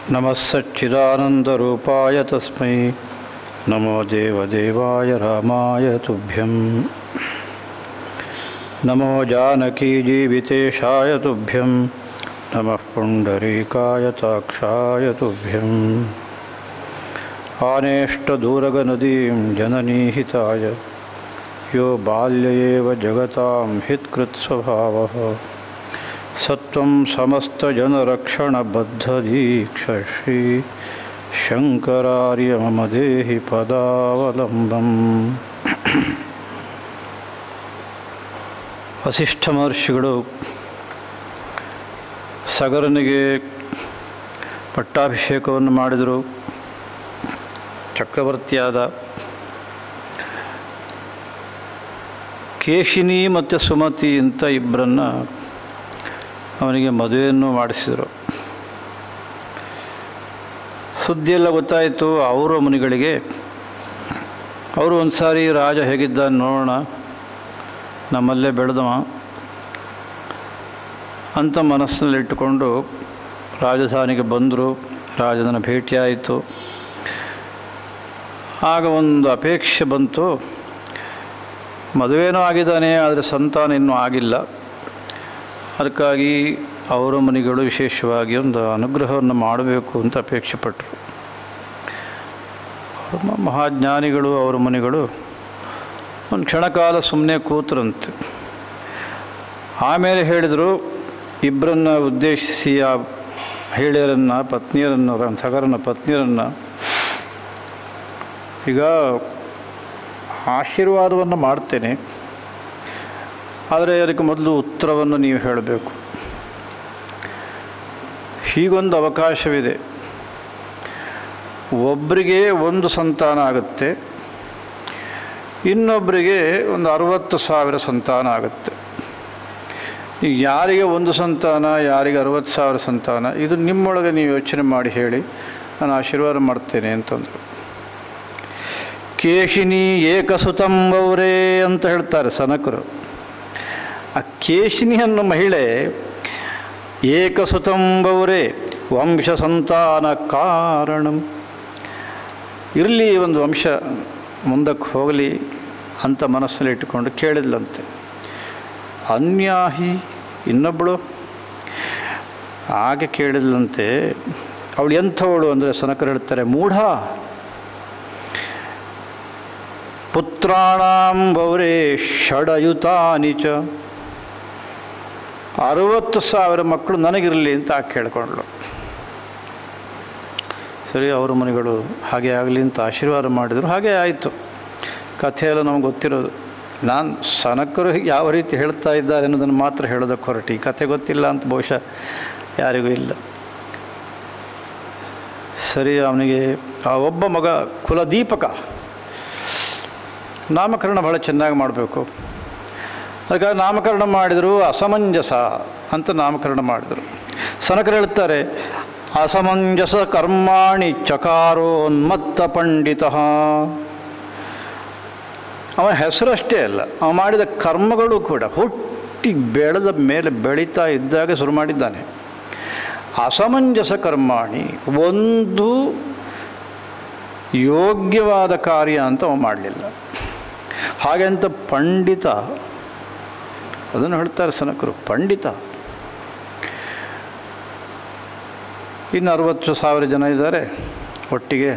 नमः सच्चिदानन्दरूपाय तस्मै नमो देवदेवाय रामाय तुभ्यं नमो जानकीजीवितेशाय तुभ्यं नमः पुण्डरीकाय ताक्षाय तुभ्यम् आनेष्टदूरगनदीं जननीहिताय यो बाल्य एव जगतां हित्कृत्स्वभावः सत्वं समस्तजनरक्षणबद्धदीक्षश्री ಶಂಕರಾರ್ಯ ಮಮ ದೇಹಿ ಪದಾವಲಂಬಂ ವಸಿಷ್ಠ ಮಹರ್ಷಿಗಳು ಸಗರನಿಗೆ ಪಟ್ಟಾಭಿಷೇಕವನ್ನು ಮಾಡಿದರು ಚಕ್ರವರ್ತಿಯಾದ ಕೇಶಿನಿ ಮತ್ತು ಸುಮತಿ ಅಂತ ಇಬ್ಬರನ್ನ ಅವನಿಗೆ ಮದುವೆಯನ್ನು ಮಾಡಿಸಿದರು ಸುದ್ದಿಯೆಲ್ಲ ಗೊತ್ತಾಯಿತು ಅವರ ಮುನಿಗಳಿಗೆ ಅವರು ಒಂದು ಸಾರಿ ರಾಜ ಹೇಗಿದ್ದಾನೆ ನೋಡೋಣ ನಮ್ಮಲ್ಲೇ ಬೆಳೆದವ ಅಂತ ಮನಸ್ಸಿನಲ್ಲಿಟ್ಟುಕೊಂಡು ರಾಜಧಾನಿಗೆ ಬಂದರು ರಾಜನ ಭೇಟಿಯಾಯಿತು ಆಗ ಒಂದು ಅಪೇಕ್ಷೆ ಬಂತು ಮದುವೆನೂ ಆಗಿದ್ದಾನೆ ಆದರೆ ಸಂತಾನ ಇನ್ನೂ ಆಗಿಲ್ಲ ಅದಕ್ಕಾಗಿ ಅವರ ಮುನಿಗಳು ವಿಶೇಷವಾಗಿ ಒಂದು ಅನುಗ್ರಹವನ್ನು ಮಾಡಬೇಕು ಅಂತ ಅಪೇಕ್ಷೆ ಪಟ್ಟರು ಮಹಾಜ್ಞಾನಿಗಳು ಅವರ ಮುನಿಗಳು ಒಂದು ಕ್ಷಣಕಾಲ ಸುಮ್ಮನೆ ಕೂತರಂತೆ ಆಮೇಲೆ ಹೇಳಿದರು ಇಬ್ಬರನ್ನ ಉದ್ದೇಶಿಸಿ ಆ ಮಹಿಳೆಯರನ್ನು ಪತ್ನಿಯರನ್ನು ಸಗರನ ಪತ್ನಿಯರನ್ನು ಈಗ ಆಶೀರ್ವಾದವನ್ನು ಮಾಡ್ತೇನೆ ಆದರೆ ಅದಕ್ಕೆ ಮೊದಲು ಉತ್ತರವನ್ನು ನೀವು ಹೇಳಬೇಕು ಹೀಗೊಂದು ಅವಕಾಶವಿದೆ ಒಬ್ಬರಿಗೆ ಒಂದು ಸಂತಾನ ಆಗುತ್ತೆ ಇನ್ನೊಬ್ಬರಿಗೆ ಒಂದು ಅರುವತ್ತು ಸಾವಿರ ಸಂತಾನ ಆಗುತ್ತೆ ಈಗ ಯಾರಿಗೆ ಒಂದು ಸಂತಾನ ಯಾರಿಗೆ ಅರುವತ್ತು ಸಾವಿರ ಸಂತಾನ ಇದು ನಿಮ್ಮೊಳಗೆ ನೀವು ಯೋಚನೆ ಮಾಡಿ ಹೇಳಿ ನಾನು ಆಶೀರ್ವಾದ ಮಾಡ್ತೇನೆ ಅಂತಂದರು ಕೇಶಿನಿ ಏಕಸುತಂಬವರೇ ಅಂತ ಹೇಳ್ತಾರೆ ಸನಕರು ಆ ಕೇಶಿನಿ ಅನ್ನೋ ಮಹಿಳೆ ಏಕಸುತಂಬವರೇ ವಂಶ ಸಂತಾನ ಕಾರಣಂ ಇರಲಿ ಒಂದು ವಂಶ ಮುಂದಕ್ಕೆ ಹೋಗಲಿ ಅಂತ ಮನಸ್ಸಲ್ಲಿ ಇಟ್ಟುಕೊಂಡು ಕೇಳಿದ್ಲಂತೆ ಅನ್ಯಾಹಿ ಇನ್ನೊಬ್ಬಳು ಹಾಗೆ ಕೇಳಿದ್ಲಂತೆ ಅವಳು ಎಂಥವಳು ಅಂದರೆ ಸನಕರು ಹೇಳ್ತಾರೆ ಮೂಢ ಪುತ್ರಾಣಾಂ ಬೌರೇ ಷಡಯುತಾನಿ ಚ ಅರುವತ್ತು ಸಾವಿರ ಮಕ್ಕಳು ನನಗಿರಲಿ ಅಂತ ಕೇಳಿಕೊಂಡ್ಳು ಸರಿ ಅವರ ಮನೆಗಳು ಹಾಗೆ ಆಗಲಿ ಅಂತ ಆಶೀರ್ವಾದ ಮಾಡಿದರು ಹಾಗೆ ಆಯಿತು ಕಥೆಯೆಲ್ಲ ನಮಗೆ ಗೊತ್ತಿರೋದು ನಾನು ಸನಕರು ಯಾವ ರೀತಿ ಹೇಳ್ತಾ ಇದ್ದಾರೆ ಅನ್ನೋದನ್ನು ಮಾತ್ರ ಹೇಳೋದಕ್ಕೆ ಹೊರಟು ಈ ಕಥೆ ಗೊತ್ತಿಲ್ಲ ಅಂತ ಬಹುಶಃ ಯಾರಿಗೂ ಇಲ್ಲ ಸರಿ ಅವನಿಗೆ ಆ ಒಬ್ಬ ಮಗ ಕುಲದೀಪಕ ನಾಮಕರಣ ಭಾಳ ಚೆನ್ನಾಗಿ ಮಾಡಬೇಕು ಅದಕ್ಕಾಗಿ ನಾಮಕರಣ ಮಾಡಿದರು ಅಸಮಂಜಸ ಅಂತ ನಾಮಕರಣ ಮಾಡಿದರು ಸನಕರು ಹೇಳ್ತಾರೆ ಅಸಮಂಜಸ ಕರ್ಮಾಣಿ ಚಕಾರೋನ್ಮತ್ತ ಪಂಡಿತ ಅವನ ಹೆಸರಷ್ಟೇ ಅಲ್ಲ ಅವ ಮಾಡಿದ ಕರ್ಮಗಳು ಕೂಡ ಹುಟ್ಟಿ ಬೆಳೆದ ಮೇಲೆ ಬೆಳೀತಾ ಇದ್ದಾಗ ಶುರು ಮಾಡಿದ್ದಾನೆ ಅಸಮಂಜಸ ಕರ್ಮಾಣಿ ಒಂದು ಯೋಗ್ಯವಾದ ಕಾರ್ಯ ಅಂತ ಅವ ಮಾಡಲಿಲ್ಲ ಹಾಗೆ ಅಂತ ಪಂಡಿತ ಅದನ್ನು ಹೇಳ್ತಾರೆ ಸನಕರು ಪಂಡಿತ ಇನ್ನು ಅರವತ್ತು ಸಾವಿರ ಜನ ಇದ್ದಾರೆ ಒಟ್ಟಿಗೆ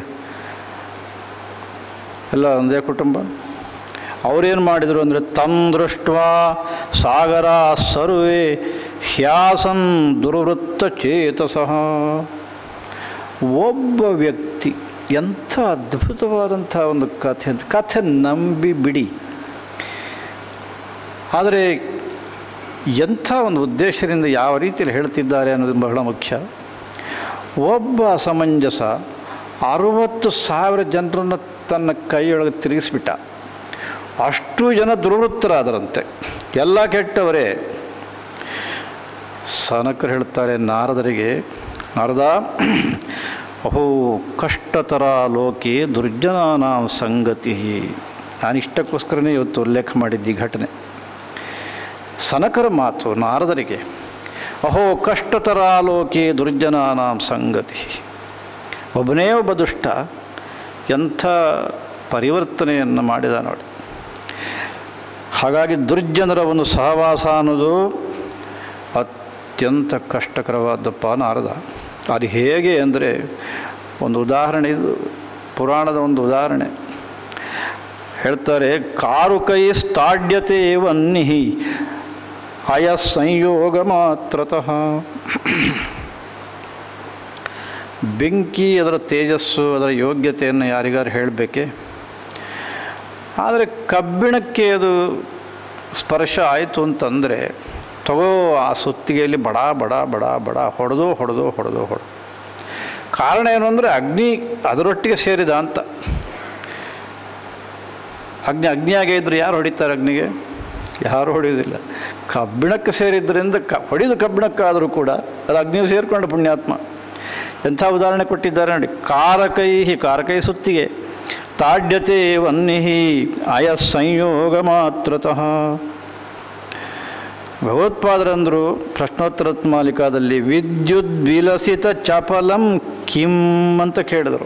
ಎಲ್ಲ ಒಂದೇ ಕುಟುಂಬ ಅವರೇನು ಮಾಡಿದರು ಅಂದರೆ ತಂದೃಷ್ಟ ಸಾಗರ ಸರ್ವೇ ಹ್ಯಾಸನ್ ದುರ್ವೃತ್ತ ಚೇತಸಃ ಒಬ್ಬ ವ್ಯಕ್ತಿ ಎಂಥ ಅದ್ಭುತವಾದಂಥ ಒಂದು ಕಥೆ ಅಂತ ಕಥೆ ನಂಬಿ ಬಿಡಿ ಆದರೆ ಎಂಥ ಒಂದು ಉದ್ದೇಶದಿಂದ ಯಾವ ರೀತಿಯಲ್ಲಿ ಹೇಳ್ತಿದ್ದಾರೆ ಅನ್ನೋದು ಬಹಳ ಮುಖ್ಯ ಒಬ್ಬ ಅಸಮಂಜಸ ಅರುವತ್ತು ಸಾವಿರ ಜನರನ್ನು ತನ್ನ ಕೈಯೊಳಗೆ ತಿರುಗಿಸ್ಬಿಟ್ಟ ಅಷ್ಟು ಜನ ದುರ್ವೃತ್ತರಾದರಂತೆ ಎಲ್ಲ ಕೆಟ್ಟವರೇ ಸನಕರು ಹೇಳ್ತಾರೆ ನಾರದರಿಗೆ ನಾರದ ಅಹೋ ಕಷ್ಟತರ ಲೋಕೆ ದುರ್ಜನಾನಾಂ ಸಂಗತಿ ನಾನು ಇಷ್ಟಕ್ಕೋಸ್ಕರನೇ ಇವತ್ತು ಉಲ್ಲೇಖ ಮಾಡಿದ್ದೆ ಈ ಘಟನೆ ಸನಕರ ಮಾತು ನಾರದರಿಗೆ ಅಹೋ ಕಷ್ಟತರ ಲೋಕೆ ದುರ್ಜನಾನಾಂ ಸಂಗತಿ ಒಬ್ಬನೇ ಒಬ್ಬ ದುಷ್ಟ ಎಂಥ ಪರಿವರ್ತನೆಯನ್ನು ಮಾಡಿದ ನೋಡಿ ಹಾಗಾಗಿ ದುರ್ಜನರ ಒಂದು ಸಹವಾಸ ಅನ್ನೋದು ಅತ್ಯಂತ ಕಷ್ಟಕರವಾದಪ್ಪ ನಾರದ ಅದು ಹೇಗೆ ಅಂದರೆ ಒಂದು ಉದಾಹರಣೆ ಇದು ಪುರಾಣದ ಒಂದು ಉದಾಹರಣೆ ಹೇಳ್ತಾರೆ ಕಾರು ಕೈ ಸ್ತಾಡ್ಯತೆ ವನ್ನಿಹಿ ಅಯ ಸಂಯೋಗ ಮಾತ್ರತಃ ಬೆಂಕಿ ಅದರ ತೇಜಸ್ಸು ಅದರ ಯೋಗ್ಯತೆಯನ್ನು ಯಾರಿಗಾರು ಹೇಳಬೇಕೆ ಆದರೆ ಕಬ್ಬಿಣಕ್ಕೆ ಅದು ಸ್ಪರ್ಶ ಆಯಿತು ಅಂತಂದರೆ ತಗೋ ಆ ಸುತ್ತಿಗೆಯಲ್ಲಿ ಬಡ ಬಡ ಬಡ ಬಡ ಹೊಡೆದು ಹೊಡೆದು ಹೊಡೆದು ಹೊಡೆದು ಕಾರಣ ಏನು ಅಂದರೆ ಅಗ್ನಿ ಅದರೊಟ್ಟಿಗೆ ಸೇರಿದ ಅಂತ ಅಗ್ನಿ ಅಗ್ನಿಯಾಗೇ ಇದ್ದರೆ ಯಾರು ಹೊಡಿತಾರೆ ಅಗ್ನಿಗೆ ಯಾರು ಹೊಡೆಯೋದಿಲ್ಲ ಕಬ್ಬಿಣಕ್ಕೆ ಸೇರಿದ್ದರಿಂದ ಕ ಹೊಡಿದು ಕಬ್ಬಿಣಕ್ಕಾದರೂ ಕೂಡ ಅದು ಅಗ್ನಿಯು ಸೇರಿಕೊಂಡು ಪುಣ್ಯಾತ್ಮ ಎಂಥ ಉದಾಹರಣೆ ಕೊಟ್ಟಿದ್ದಾರೆ ನೋಡಿ ಕಾರಕೈ ಕಾರಕೈ ಸುತ್ತಿಗೆ ತಾಡ್ಯತೆ ವನ್ನಿಹಿ ಅಯ ಸಂಯೋಗ ಮಾತ್ರತಃ ಭಗವತ್ಪಾದರಂದರು ಪ್ರಶ್ನೋತ್ತರ ಮಾಲಿಕಾದಲ್ಲಿ ವಿದ್ಯುತ್ ವಿಲಸಿತ ಚಪಲಂ ಕಿಂ ಅಂತ ಕೇಳಿದರು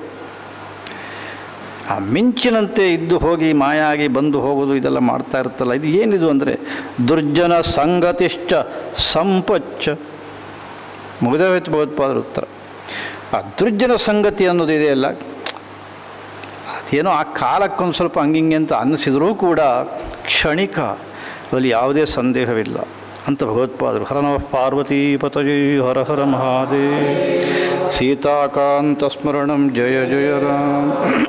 ಆ ಮಿಂಚಿನಂತೆ ಇದ್ದು ಹೋಗಿ ಮಾಯ ಆಗಿ ಬಂದು ಹೋಗೋದು ಇದೆಲ್ಲ ಮಾಡ್ತಾ ಇರುತ್ತಲ್ಲ ಇದು ಏನಿದು ಅಂದರೆ ದುರ್ಜನ ಸಂಗತಿಶ್ಚ ಸಂಪಚ್ಚ ಮುಗಿದೇ ಹೋಯ್ತು ಭಗವತ್ಪಾದರ ಉತ್ತರ ಆ ದುರ್ಜನ ಸಂಗತಿ ಅನ್ನೋದು ಇದೆಯಲ್ಲ ಅದೇನೋ ಆ ಕಾಲಕ್ಕೊಂದು ಸ್ವಲ್ಪ ಹಂಗಿಂಗೆ ಅಂತ ಅನ್ನಿಸಿದರೂ ಕೂಡ ಕ್ಷಣಿಕ ಅದರಲ್ಲಿ ಯಾವುದೇ ಸಂದೇಹವಿಲ್ಲ ಅಂತ ಭಗವತ್ಪಾದರು ಹರ ನಮಃ ಪಾರ್ವತಿ ಪತಜಿ ಹರ ಹರ ಮಹಾದೇ ಸೀತಾಕಾಂತ ಸ್ಮರಣಂ ಜಯ ಜಯ ರಾಮ್